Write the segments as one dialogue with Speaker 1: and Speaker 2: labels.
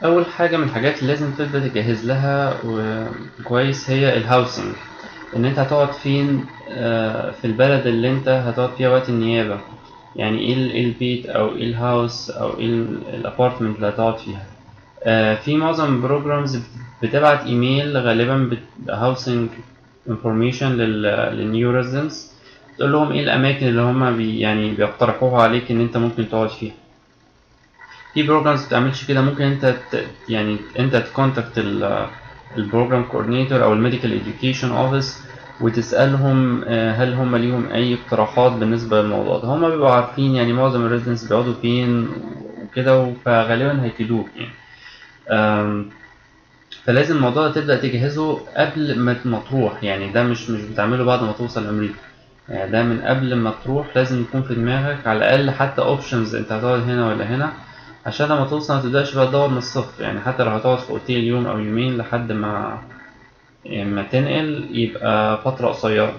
Speaker 1: اول حاجه من الحاجات اللي لازم تبدا تجهز لها كويس هي الهاوسنج ان انت هتقعد فين آه، في البلد اللي انت هتقعد فيها وقت النيابه يعني ايه ال- إيه البيت او ايه الهاوس او ايه الابارتمنت اللي هتقعد فيها آه، في معظم البروجرامز بتبعت ايميل غالبا هاوسنج انفورميشن للنيو ريزيدنتس تقول لهم ايه الاماكن اللي هم بي يعني بيقترحوها عليك ان انت ممكن تقعد فيها في بروجرامز بتعملش كده ممكن انت ت... يعني انت تكونتاكت البروجرام كوردينيتور او الميديكال اديوكيشن اوفيس وتسالهم آه، هل هم ليهم اي اقتراحات بالنسبه للموضوع ده هم بيبقوا عارفين يعني معظم الريزيدنتس بيقعدوا فين وكده فغالبا هيفيدوك يعني آم، فلازم الموضوع ده تبدا تجهزه قبل ما ما تروح يعني ده مش مش بتعمله بعد ما توصل امريكا يعني ده من قبل ما تروح لازم يكون في دماغك على الاقل حتى اوبشنز انت هتقعد هنا ولا هنا عشان لما توصل ما تبداش بقى تدور من الصفر يعني حتى لو هتقعد في اوتيل يوم او يومين لحد ما يعني ما تنقل يبقى فترة قصيرة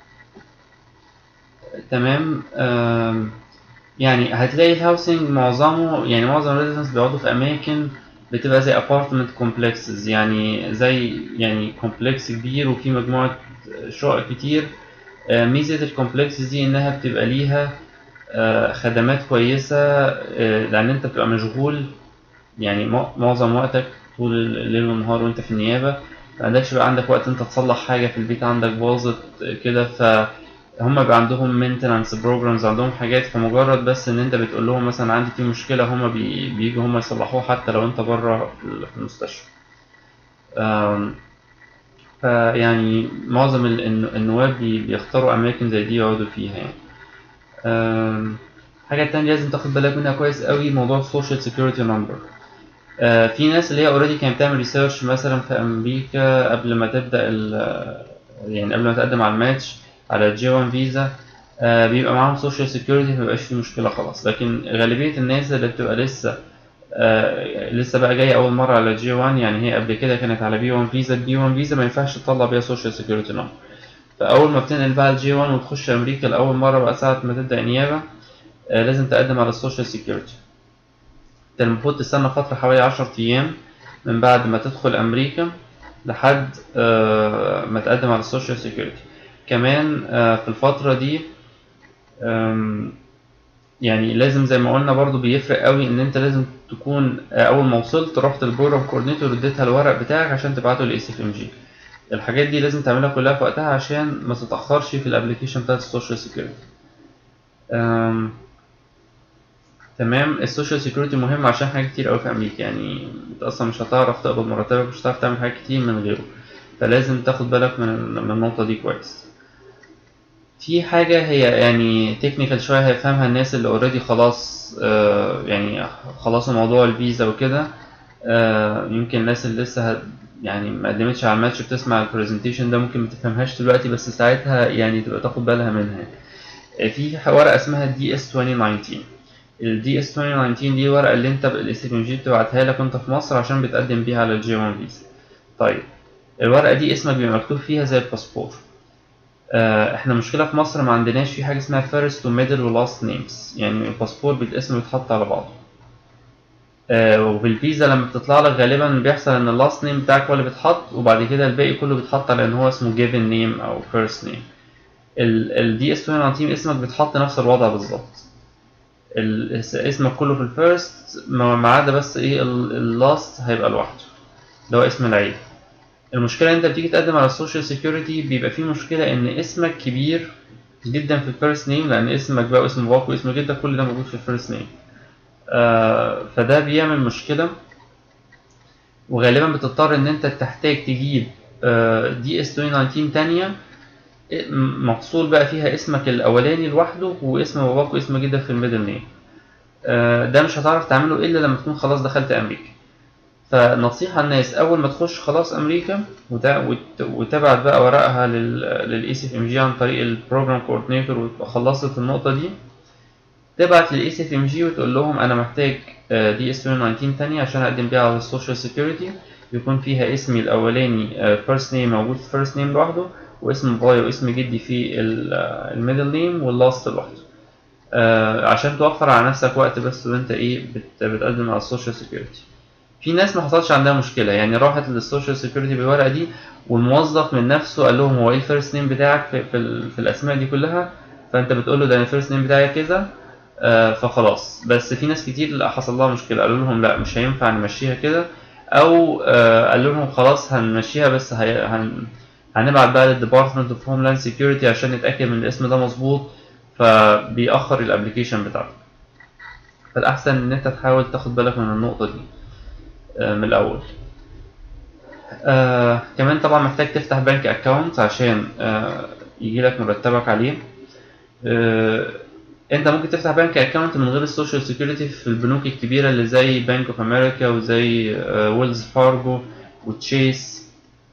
Speaker 1: تمام آم، يعني هتلاقي الهاوسنج معظمه يعني معظم الريزيدنس بيقعدوا في أماكن بتبقى زي ابارتمنت كومبلكسز يعني زي يعني كومبلكس كبير وفيه مجموعة شقق كتير آه، ميزة الكومبلكسز دي إنها بتبقى ليها آه، خدمات كويسة آه، لأن أنت بتبقى مشغول يعني مع- معظم وقتك طول الليل والنهار وأنت في النيابة معندكش بقى عندك وقت أنت تصلح حاجة في البيت عندك باظت آه، كده فهم بيبقى عندهم مينتنانس بروجرامز عندهم حاجات فمجرد بس إن أنت بتقول لهم مثلا عندي في مشكلة هم بي- بيجوا هم يصلحوها حتى لو أنت بره في ال- في المستشفى. آم، فيعني معظم ال- الن- النواب بي- بيختاروا أماكن زي دي يقعدوا فيها يعني. آم، حاجة تانية لازم تاخد بالك منها كويس قوي موضوع السوشيال سيكيورتي نمبر في ناس اللي هي اوريدي كانت بتعمل ريسيرش مثلا في امريكا قبل ما تبدا ال يعني قبل ما تقدم على الماتش على الجي 1 فيزا بيبقى معاهم سوشيال سيكيورتي مبيبقاش في مشكله خلاص لكن غالبيه الناس اللي بتبقى لسه آه، لسه بقى جايه اول مره على جي 1 يعني هي قبل كده كانت على بي 1 فيزا البي 1 فيزا ما ينفعش تطلع بيها سوشيال سيكيورتي نمبر فاول ما بتنقل بقى الجي 1 وتخش امريكا لاول مره بقى ساعه ما تبدا نيابه آه، لازم تقدم على السوشيال سيكيورتي انت المفروض تستنى فترة حوالي عشر أيام من بعد ما تدخل أمريكا لحد آه، ما تقدم على السوشيال سيكيورتي كمان آه، في الفترة دي آم، يعني لازم زي ما قلنا برضو بيفرق قوي ان انت لازم تكون آه، اول ما وصلت رحت البروجرام كوردينيتور اديتها الورق بتاعك عشان تبعته للاي سي ام جي الحاجات دي لازم تعملها كلها في وقتها عشان ما تتاخرش في الابلكيشن بتاعت السوشيال سيكيورتي أم، تمام السوشيال سيكيورتي مهم عشان حاجات كتير قوي في امريكا يعني انت اصلا مش هتعرف تقبض مرتبك مش هتعرف تعمل حاجات كتير من غيره فلازم تاخد بالك من من النقطه دي كويس في حاجة هي يعني تكنيكال شوية هيفهمها الناس اللي اوريدي خلاص آه يعني خلصوا موضوع الفيزا وكده آه يمكن الناس اللي لسه هت يعني ما قدمتش على الماتش بتسمع البرزنتيشن ده ممكن ما تفهمهاش دلوقتي بس ساعتها يعني تبقى تاخد بالها منها آه، في ورقة اسمها دي اس 2019 الدي اس 2019 دي الورقة اللي انت الاس ام جي بتبعتها لك وانت في مصر عشان بتقدم بيها على الجي 1 فيزا طيب الورقة دي اسمك بيبقى مكتوب فيها زي الباسبور آه، احنا مشكلة في مصر ما عندناش في حاجة اسمها فيرست وميدل ولاست نيمز يعني الباسبور بالاسم بيتحط على بعضه آه، وبالفيزا لما بتطلع لك غالبا بيحصل ان اللاست نيم بتاعك هو اللي بيتحط وبعد كده الباقي كله بيتحط على ان هو اسمه جيفن نيم او فيرست نيم الدي اس 2019 اسمك بيتحط نفس الوضع بالظبط ال- اس- اسمك كله في الفيرست ما ما عدا بس ايه اللاست هيبقى لوحده اللي هو اسم العيلة المشكلة ان انت بتيجي تقدم على السوشيال سيكيورتي بيبقى فيه مشكلة ان اسمك كبير جدا في الفيرست نيم لان اسمك بقى واسم باباك واسم جدك كل ده موجود في الفيرست نيم آه فده بيعمل مشكلة وغالبا بتضطر ان انت تحتاج تجيب دي اس 2019 تانية م- مفصول بقى فيها اسمك الاولاني لوحده واسم باباك واسم جدك في الميدل نيم آه، ده مش هتعرف تعمله الا لما تكون خلاص دخلت امريكا فنصيحة الناس أول ما تخش خلاص أمريكا وت- وت- وتبعت بقى ورقها للإي سي اف ام جي عن طريق البروجرام كوردينيتور وتبقى خلصت النقطة دي تبعت للإي سي اف ام جي وتقول لهم أنا محتاج دي اس 2019 تانية عشان أقدم بيها على السوشيال سيكيورتي يكون فيها اسمي الأولاني فيرست نيم موجود في فيرست نيم لوحده واسم بابايا واسم جدي في الميدل نيم واللاست لوحده آه، عشان توفر على نفسك وقت بس وانت ايه بت- بتقدم على السوشيال سيكيورتي في ناس ما حصلش عندها مشكله يعني راحت للسوشيال سيكيورتي بالورقه دي والموظف من نفسه قال لهم هو ايه الفيرست نيم بتاعك في, في, ال- في الاسماء دي كلها فانت بتقول له ده انا الفيرست نيم بتاعي كذا آه، فخلاص بس في ناس كتير لا حصل لها مشكله قالوا لهم لا مش هينفع نمشيها كده او آه، قالوا لهم خلاص هنمشيها بس هي هن هنبعت بقى للديبارتمنت اوف هوملاند سيكيورتي عشان نتاكد من الاسم ده مظبوط فبيأخر الابلكيشن بتاعك فالاحسن ان انت تحاول تاخد بالك من النقطه دي آه، من الاول آه كمان طبعا محتاج تفتح بنك اكونت عشان آه يجيلك مرتبك عليه آه انت ممكن تفتح بنك اكونت من غير السوشيال سيكيورتي في البنوك الكبيره اللي زي بنك اوف امريكا وزي آه ويلز فارجو وتشيس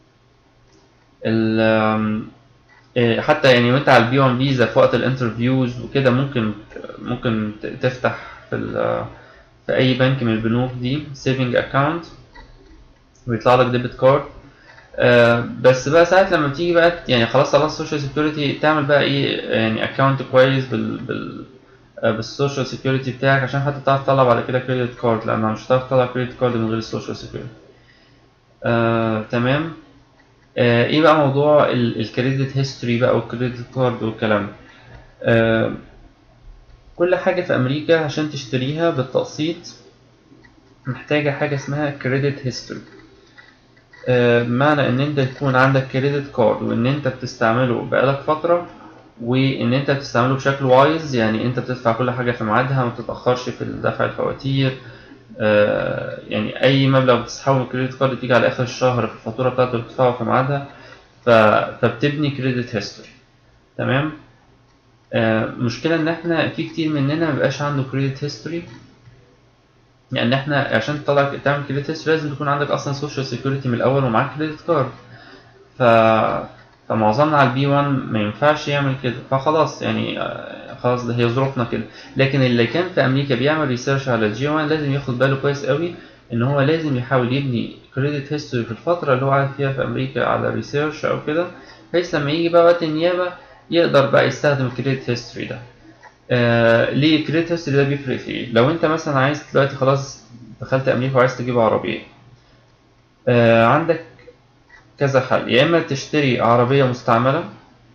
Speaker 1: ال آم، آه، حتى يعني وانت على البي 1 فيزا في وقت الانترفيوز وكده ممكن ممكن ت- تفتح في ال- في اي بنك من البنوك دي سيفنج اكونت ويطلع لك ديبت كارد آه بس بقى ساعات لما بتيجي بقى ت- يعني خلاص خلاص السوشيال سيكيورتي تعمل بقى ايه يعني اكونت كويس بال بال آه، بالسوشيال سيكيورتي بتاعك عشان حتى تعرف تطلع بعد كده كريدت كارد لان مش هتعرف تطلع كريدت كارد من غير السوشيال سيكيورتي آه تمام آه ايه بقى موضوع الكريدت هيستوري بقى والكريدت كارد والكلام ده آه كل حاجة في أمريكا عشان تشتريها بالتقسيط محتاجة حاجة اسمها كريدت هيستوري بمعنى ان انت يكون عندك كريدت كارد وان انت بتستعمله بقالك فترة وان انت بتستعمله بشكل وايز يعني انت بتدفع كل حاجة في ميعادها ما بتتأخرش في دفع الفواتير آه، يعني اي مبلغ بتسحبه من الكريدت كارد تيجي على اخر الشهر في الفاتورة بتاعته بتدفعه في ميعادها ف... فبتبني كريدت هيستوري تمام آه، مشكلة ان احنا في كتير مننا مبيبقاش عنده كريدت هيستوري يعني احنا عشان تطلع تعمل كريدت هيستوري لازم تكون عندك اصلا سوشيال سيكيورتي من الاول ومعاك كريدت كارد ف فمعظمنا على البي 1 ما ينفعش يعمل كده فخلاص يعني آه، خلاص ده هي ظروفنا كده لكن اللي كان في امريكا بيعمل ريسيرش على الجي 1 لازم ياخد باله كويس قوي ان هو لازم يحاول يبني كريدت هيستوري في الفتره اللي هو قاعد فيها في امريكا على ريسيرش او كده بحيث لما يجي بقى وقت النيابه يقدر بقى يستخدم الكريدت هيستوري ده آه ليه الكريدت هيستوري ده بيفرق في ايه لو انت مثلا عايز دلوقتي خلاص دخلت امريكا وعايز تجيب عربيه آه عندك كذا حل يا اما تشتري عربيه مستعمله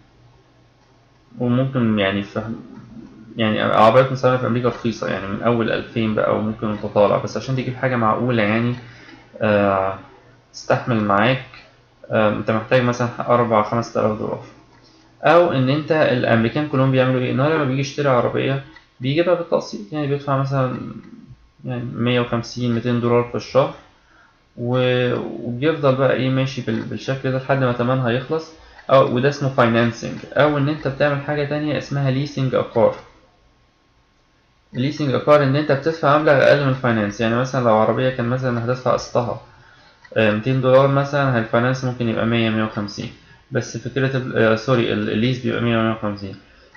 Speaker 1: وممكن يعني في يعني عربيات مستعمله في امريكا رخيصه يعني من اول 2000 بقى وممكن انت طالع بس عشان تجيب حاجه معقوله يعني آه تستحمل معاك آه انت محتاج مثلا أربع خمس تلاف دولار او ان انت الامريكان كلهم بيعملوا ايه ان هو لما بيجي يشتري عربيه بيجيبها بالتقسيط يعني بيدفع مثلا يعني 150 200 دولار في الشهر و- وبيفضل بقى ايه ماشي بال- بالشكل ده لحد ما تمنها يخلص او وده اسمه فاينانسنج او ان انت بتعمل حاجه تانية اسمها ليسنج اكار ليسنج اكار ان انت بتدفع مبلغ اقل من الفاينانس يعني مثلا لو عربيه كان مثلا هتدفع قسطها آه، 200 دولار مثلا الفاينانس ممكن يبقى 100 150 بس فكرة ال- آه، سوري ال- الليس بيبقى 100 150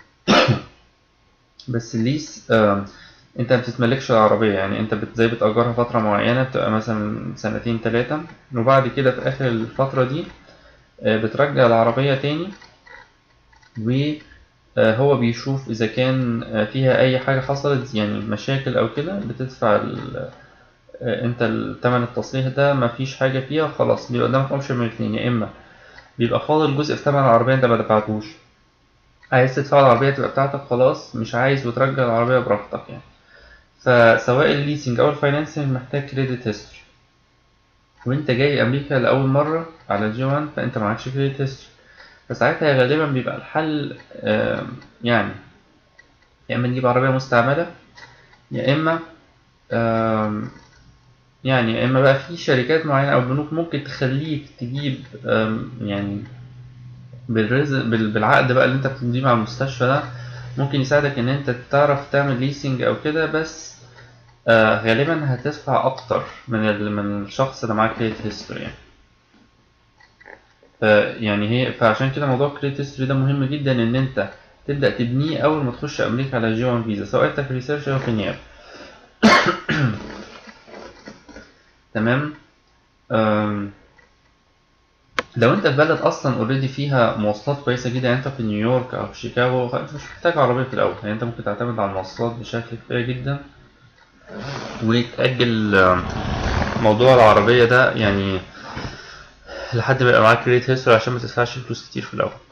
Speaker 1: بس الليس آه، انت ما بتتملكش العربية يعني انت بت زي بتأجرها فترة معينة بتبقى مثلا سنتين تلاتة وبعد كده في آخر الفترة دي آه، بترجع العربية تاني وهو بيشوف إذا كان آه، فيها أي حاجة حصلت يعني مشاكل أو كده بتدفع ال- آه، انت التمن التصليح ده مفيش حاجة فيها خلاص بيبقى قدامك اوبشن من الاتنين يا اما بيبقى فاضل جزء في تمن العربية انت ما دفعتوش عايز تدفع العربية تبقى بتاعتك خلاص مش عايز وترجع العربية براحتك يعني فسواء الليسنج او الفاينانسنج محتاج كريدت هيستوري وانت جاي امريكا لاول مرة على جي 1 فانت معكش كريدت هيستوري فساعتها غالبا بيبقى الحل آم، يعني يا اما تجيب عربية مستعملة يا اما آم، يعني يا اما بقى في شركات معينة او بنوك ممكن تخليك تجيب آم، يعني بالرزق بال- بالعقد بقى اللي انت بتمضيه مع المستشفى ده ممكن يساعدك ان انت تعرف تعمل ليسنج او كده بس آه غالبا هتدفع اكتر من ال... من الشخص اللي معاه كريدت هيستوري يعني ف- يعني هي فعشان كده موضوع كريدت هيستوري ده مهم جدا ان انت تبدا تبنيه اول ما تخش امريكا على جي 1 فيزا سواء انت في ريسيرش او في نيابه تمام أم، لو انت في بلد اصلا اوريدي فيها مواصلات كويسه جدا يعني انت في نيويورك او في شيكاغو خ- انت مش محتاج عربيه في الاول يعني انت ممكن تعتمد على المواصلات بشكل كفايه جدا وتأجل موضوع العربية ده يعني لحد ما يبقى معاك كريدت هيستوري عشان ما تدفعش فلوس كتير في الأول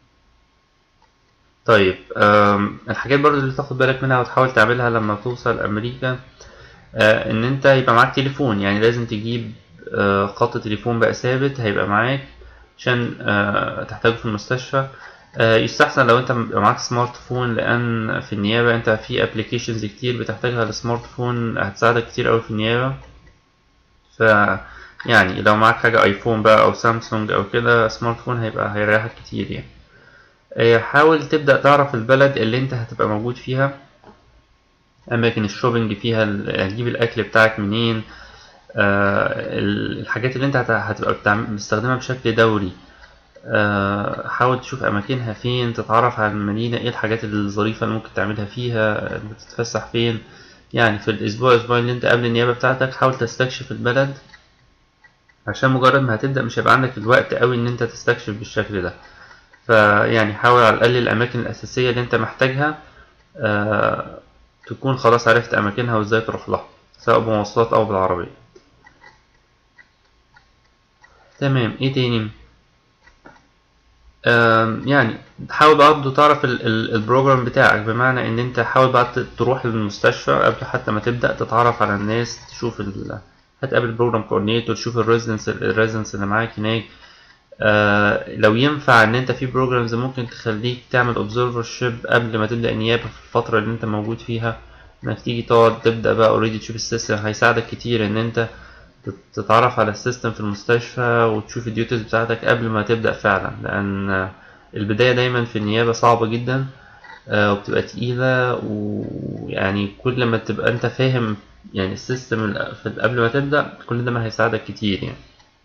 Speaker 1: طيب أم، الحاجات برضو اللي تاخد بالك منها وتحاول تعملها لما توصل أمريكا آه، إن أنت يبقى معاك تليفون يعني لازم تجيب آه، خط تليفون بقى ثابت هيبقى معاك عشان آه، تحتاجه في المستشفى آه، يستحسن لو انت يبقى معاك سمارت فون لان في النيابة انت في ابلكيشنز كتير بتحتاجها للسمارت فون هتساعدك كتير اوي في النيابة ف يعني لو معاك حاجة ايفون بقى او سامسونج او كده سمارت فون هيبقى هيريحك كتير يعني آه، حاول تبدأ تعرف البلد اللي انت هتبقى موجود فيها اماكن الشوبينج فيها ال- هتجيب الاكل بتاعك منين آه، ال- الحاجات اللي انت هت- هتبقى بتعم- بتستخدمها بشكل دوري آه، حاول تشوف أماكنها فين تتعرف على المدينة ايه الحاجات الظريفة اللي ممكن تعملها فيها بتتفسح فين يعني في الأسبوع الأسبوعين اللي انت قبل النيابة بتاعتك حاول تستكشف البلد عشان مجرد ما هتبدأ مش هيبقى عندك الوقت قوي ان انت تستكشف بالشكل ده فيعني حاول على الأقل الأماكن الأساسية اللي انت محتاجها آه، تكون خلاص عرفت أماكنها وازاي تروح لها سواء بمواصلات أو بالعربية تمام ايه تاني آم، يعني حاول برضه تعرف ال- ال- البروجرام بتاعك بمعنى ان انت حاول بقى ت- تروح للمستشفى قبل حتى ما تبدأ تتعرف على الناس تشوف ال... هتقابل بروجرام كوردينيتور تشوف الريزنس الريزنس اللي معاك هناك آه لو ينفع ان انت في بروجرامز ممكن تخليك تعمل اوبزرفر شيب قبل ما تبدأ النيابة في الفترة اللي انت موجود فيها انك تيجي تقعد تبدأ بقى اوريدي تشوف السيستم هيساعدك كتير ان انت تت- تتعرف على السيستم في المستشفى وتشوف الديوتيز بتاعتك قبل ما تبدأ فعلا لأن البداية دايما في النيابة صعبة جدا آه، وبتبقى تقيلة ويعني كل ما تبقى انت فاهم يعني السيستم ال- في- قبل ما تبدأ كل ده ما هيساعدك كتير يعني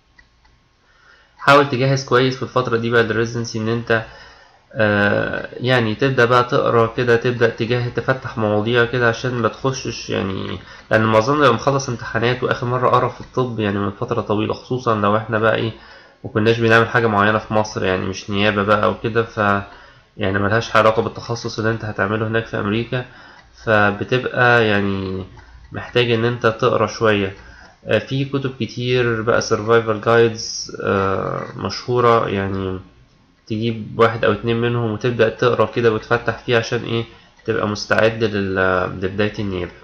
Speaker 1: حاول تجهز كويس في الفترة دي بقى للريزنسي ان انت آه، يعني تبدأ بقى تقرا كده تبدأ تجهز تفتح مواضيع كده عشان ما تخشش يعني لأن معظمنا لما مخلص امتحانات وآخر مرة قرا في الطب يعني من فترة طويلة خصوصا لو احنا بقى ايه مكناش بنعمل حاجة معينة في مصر يعني مش نيابة بقى أو كده ف يعني ملهاش علاقة بالتخصص اللي انت هتعمله هناك في أمريكا فبتبقى يعني محتاج ان انت تقرا شوية آه، في كتب كتير بقى survival guides آه، مشهورة يعني تجيب واحد او اتنين منهم وتبدأ تقرا كده وتفتح فيه عشان ايه تبقى مستعد لل- لبداية النيابة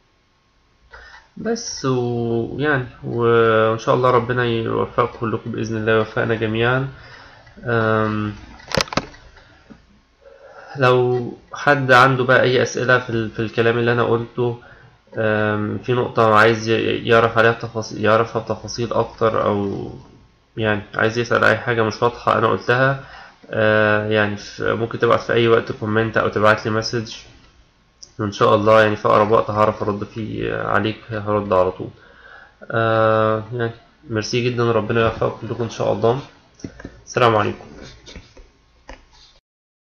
Speaker 1: بس ويعني وان شاء الله ربنا يوفقكم كلكم بإذن الله ويوفقنا جميعا أم، لو حد عنده بقى اي اسئلة في, ال- في الكلام اللي انا قلته أم، في نقطة عايز ي- يعرف عليها تفاصيل يعرفها بتفاصيل اكتر او يعني عايز يسأل اي حاجة مش واضحة انا قلتها آه، يعني في- ممكن تبعت في اي وقت كومنت او تبعت لي مسج وان شاء الله يعني في اقرب وقت هعرف ارد فيه عليك هرد على طول آه يعني ميرسي جدا ربنا يوفقكم كلكم ان شاء الله السلام عليكم